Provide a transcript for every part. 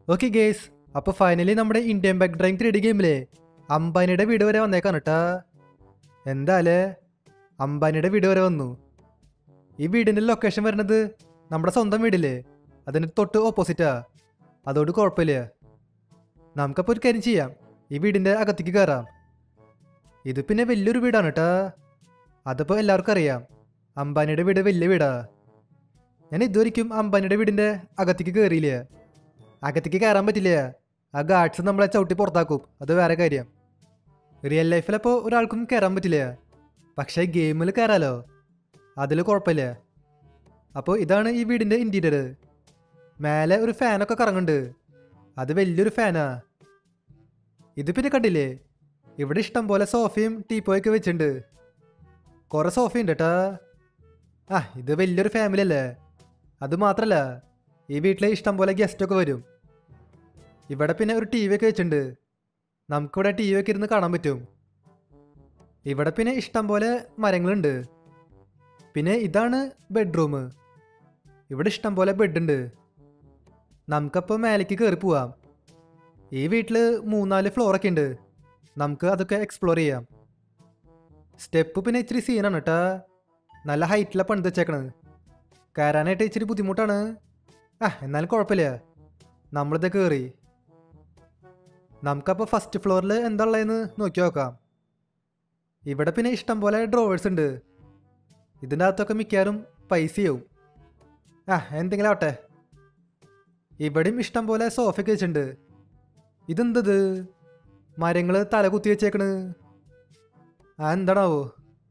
okay guys അപ്പോൾ finally നമ്മുടെ Indian bike drive three D ഗെയിമിലെ അംബാനിയുടെ വീട് വരെ വന്നേക്കാണ് കേട്ടാ എന്താലേ അംബാനിയുടെ വീട് വരെ വന്നു ഈ വീടിൻ്റെ ലൊക്കേഷൻ വരുന്നത് നമ്മുടെ സ്വന്തം വീടില്ലേ അതിന് തൊട്ട് ഓപ്പോസിറ്റാ അതോട് കുഴപ്പമില്ല നമുക്കപ്പോൾ ഒരു കാര്യം ചെയ്യാം ഈ വീടിൻ്റെ അകത്തേക്ക് കയറാം ഇത് പിന്നെ വലിയൊരു വീടാണ് കേട്ടാ അതിപ്പോൾ എല്ലാവർക്കും അറിയാം അംബാനിയുടെ വീട് വലിയ വീടാ ഞാൻ ഇതുവരെയ്ക്കും അംബാനിയുടെ വീടിൻ്റെ അകത്തേക്ക് കയറിയില്ല അകത്തേക്ക് കയറാൻ പറ്റില്ല ആ ഗാർഡ്സ് നമ്മളെ ചവിട്ടി പുറത്താക്കും അത് വേറെ കാര്യം റിയൽ ലൈഫിലപ്പോൾ ഒരാൾക്കും കയറാൻ പറ്റില്ല പക്ഷേ ഗെയിമിൽ കയറാലോ അതിൽ കുഴപ്പമില്ല അപ്പോൾ ഇതാണ് ഈ വീടിൻ്റെ ഇൻറ്റീരിയർ മേലെ ഒരു ഫാനൊക്കെ കറങ്ങുന്നുണ്ട് അത് വലിയൊരു ഫാനാ ഇത് പിന്നെ കണ്ടില്ലേ ഇവിടെ ഇഷ്ടം പോലെ സോഫയും ടീപ്പോയൊക്കെ വെച്ചിട്ടുണ്ട് കുറേ സോഫയുണ്ട് കേട്ടാ ആ ഇത് വലിയൊരു ഫാമിലി അല്ലേ അത് മാത്രല്ല ഈ വീട്ടിലെ ഇഷ്ടം പോലെ ഗസ്റ്റൊക്കെ വരും ഇവിടെ പിന്നെ ഒരു ടി വി ഒക്കെ വെച്ചിട്ടുണ്ട് നമുക്കിവിടെ ടി വി ഒക്കെ ഇരുന്ന് കാണാൻ പറ്റും ഇവിടെ പിന്നെ ഇഷ്ടം പോലെ മരങ്ങളുണ്ട് പിന്നെ ഇതാണ് ബെഡ്റൂം ഇവിടെ ഇഷ്ടം പോലെ ബെഡുണ്ട് നമുക്കപ്പോൾ മേലേക്ക് കയറി പോവാം ഈ വീട്ടിൽ മൂന്നാല് ഫ്ലോറൊക്കെ ഉണ്ട് നമുക്ക് അതൊക്കെ എക്സ്പ്ലോർ ചെയ്യാം സ്റ്റെപ്പ് പിന്നെ ഇച്ചിരി സീനാണ് കേട്ടാ നല്ല ഹൈറ്റിലാണ് പണിത് വെച്ചേക്കണത് കയറാനായിട്ട് ഇച്ചിരി ബുദ്ധിമുട്ടാണ് ആ എന്നാലും കുഴപ്പമില്ല നമ്മളിത് കയറി നമുക്കപ്പോൾ ഫസ്റ്റ് ഫ്ലോറിൽ എന്താ ഉള്ളതെന്ന് നോക്കി നോക്കാം ഇവിടെ പിന്നെ ഇഷ്ടം പോലെ ഡ്രോവേഴ്സ് ഉണ്ട് ഇതിൻ്റെ അകത്തൊക്കെ മിക്കവാറും പൈസയാവും ആ എന്തെങ്കിലും ആവട്ടെ ഇവിടെയും ഇഷ്ടം പോലെ സോഫയൊക്കെ വെച്ചിട്ടുണ്ട് ഇതെന്തത് മരങ്ങൾ തല കുത്തി വെച്ചേക്കണ് ആ എന്താണാവോ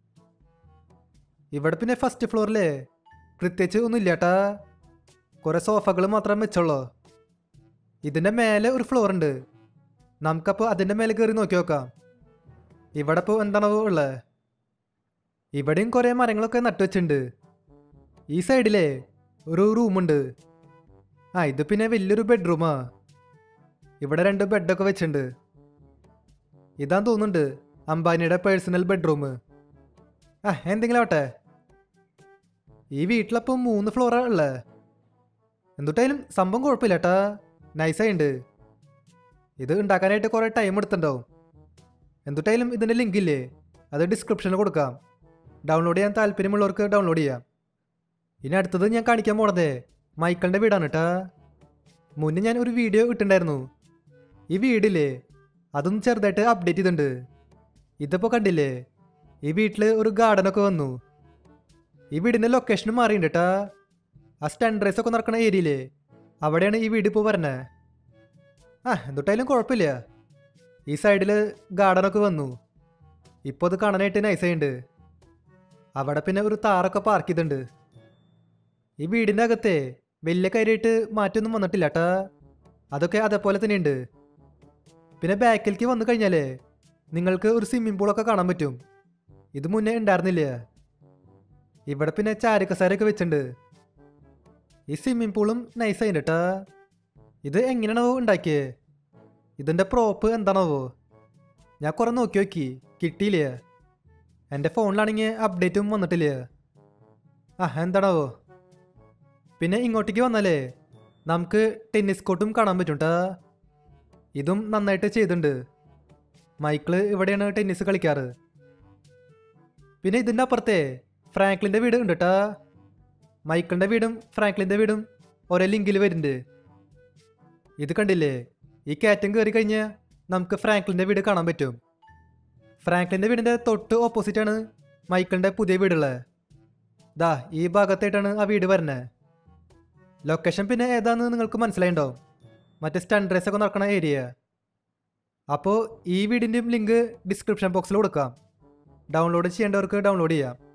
ഇവിടെ പിന്നെ ഫസ്റ്റ് ഫ്ലോറിലേ പ്രത്യേകിച്ച് ഒന്നുമില്ല ഏട്ടാ കുറേ സോഫകൾ മാത്രമേ വെച്ചുള്ളൂ ഇതിൻ്റെ മേലെ ഒരു ഫ്ലോർ ഉണ്ട് നമുക്കപ്പോൾ അതിൻ്റെ മേലെ കയറി നോക്കി നോക്കാം ഇവിടെ ഇപ്പോൾ എന്താണാവോ ഉള്ളത് ഇവിടെയും കുറേ മരങ്ങളൊക്കെ നട്ടുവെച്ചിട്ടുണ്ട് ഈ സൈഡിലേ ഒരു റൂമുണ്ട് ആ ഇത് പിന്നെ വലിയൊരു ബെഡ്റൂമാ ഇവിടെ രണ്ട് ബെഡൊക്കെ വെച്ചിട്ടുണ്ട് ഇതാന്ന് തോന്നുന്നുണ്ട് അംബാനിയുടെ പേഴ്സണൽ ബെഡ്റൂം ആ എന്തെങ്കിലും ആവട്ടെ ഈ വീട്ടിലപ്പോൾ മൂന്ന് ഫ്ലോറാ ഉള്ളത് എന്തുട്ടായാലും സംഭവം കുഴപ്പമില്ല ഏട്ടാ നൈസായിണ്ട് ഇത് ഉണ്ടാക്കാനായിട്ട് കുറേ ടൈം എടുത്തിട്ടുണ്ടാവും എന്തുട്ടായാലും ഇതിൻ്റെ ലിങ്ക് ഇല്ലേ അത് ഡിസ്ക്രിപ്ഷനിൽ കൊടുക്കാം ഡൗൺലോഡ് ചെയ്യാൻ താല്പര്യമുള്ളവർക്ക് ഡൗൺലോഡ് ചെയ്യാം ഇനി അടുത്തത് ഞാൻ കാണിക്കാൻ പോണതേ മൈക്കിളിൻ്റെ വീടാണ് കേട്ടാ മുന്നേ ഞാൻ ഒരു വീഡിയോ ഇട്ടിട്ടുണ്ടായിരുന്നു ഈ വീടില്ലേ അതൊന്ന് ചെറുതായിട്ട് അപ്ഡേറ്റ് ചെയ്തിട്ടുണ്ട് ഇതിപ്പോൾ കണ്ടില്ലേ ഈ വീട്ടിൽ ഒരു ഗാർഡനൊക്കെ വന്നു ഈ വീടിൻ്റെ ലൊക്കേഷനും മാറിയിട്ടുണ്ട് കേട്ടാ ആ സ്റ്റണ്ട് റേസ് ഒക്കെ നടക്കുന്ന ഏരിയയില്ലേ അവിടെയാണ് ഈ വീട് ഇപ്പോൾ വരണേ ആ എന്തൊട്ടായാലും കുഴപ്പമില്ല ഈ സൈഡിൽ ഗാർഡനൊക്കെ വന്നു ഇപ്പോൾ അത് കാണാനായിട്ട് നൈസായിട്ടുണ്ട് അവിടെ പിന്നെ ഒരു താറൊക്കെ പാർക്ക് ചെയ്തിട്ടുണ്ട് ഈ വീടിൻ്റെ അകത്തെ വലിയ കാര്യമായിട്ട് മാറ്റമൊന്നും വന്നിട്ടില്ല കേട്ടാ അതൊക്കെ അതേപോലെ തന്നെയുണ്ട് പിന്നെ ബാക്കിലേക്ക് വന്നു കഴിഞ്ഞാലേ നിങ്ങൾക്ക് ഒരു സ്വിമ്മിംഗ് പൂളൊക്കെ കാണാൻ പറ്റും ഇത് മുന്നേ ഉണ്ടായിരുന്നില്ല ഇവിടെ പിന്നെ ചാരക്കസാരൊക്കെ വെച്ചിട്ടുണ്ട് ഈ സ്വിമ്മിംഗ് പൂളും നൈസായിട്ട് കേട്ടാ ഇത് എങ്ങനെയാണോ ഉണ്ടാക്കിയേ ഇതിൻ്റെ പ്രോപ്പ് എന്താണാവോ ഞാൻ കുറേ നോക്കി നോക്കി കിട്ടിയില്ല എൻ്റെ ഫോണിലാണെങ്കിൽ അപ്ഡേറ്റും വന്നിട്ടില്ല ആ എന്താണാവോ പിന്നെ ഇങ്ങോട്ടേക്ക് വന്നാലേ നമുക്ക് ടെന്നീസ് കോർട്ടും കാണാൻ പറ്റും ട്ടാ ഇതും നന്നായിട്ട് ചെയ്തിട്ടുണ്ട് മൈക്കിള് ഇവിടെയാണ് ടെന്നീസ് കളിക്കാറ് പിന്നെ ഇതിൻ്റെ അപ്പുറത്തെ ഫ്രാങ്ക്ലിൻ്റെ വീട് ഉണ്ട് കേട്ടാ മൈക്കിളിൻ്റെ വീടും ഫ്രാങ്ക്ലിൻ്റെ വീടും ഒരേ ലിങ്കിൽ വരുന്നുണ്ട് ഇത് കണ്ടില്ലേ ഈ കയറ്റം കയറി കഴിഞ്ഞാൽ നമുക്ക് ഫ്രാങ്ക്ലിൻ്റെ വീട് കാണാൻ പറ്റും ഫ്രാങ്ക്ലിൻ്റെ വീടിൻ്റെ തൊട്ട് ഓപ്പോസിറ്റാണ് മൈക്കിളിൻ്റെ പുതിയ വീടുള്ളത് ദാ ഈ ഭാഗത്തായിട്ടാണ് ആ വീട് വരുന്നത് ലൊക്കേഷൻ പിന്നെ ഏതാന്ന് നിങ്ങൾക്ക് മനസ്സിലായിണ്ടാവും മറ്റേ സ്റ്റണ്ട് റേസ് ഒക്കെ നടക്കുന്ന ഏരിയ അപ്പോൾ ഈ വീടിൻ്റെയും ലിങ്ക് ഡിസ്ക്രിപ്ഷൻ ബോക്സിൽ കൊടുക്കാം ഡൗൺലോഡ് ചെയ്യേണ്ടവർക്ക് ഡൗൺലോഡ് ചെയ്യാം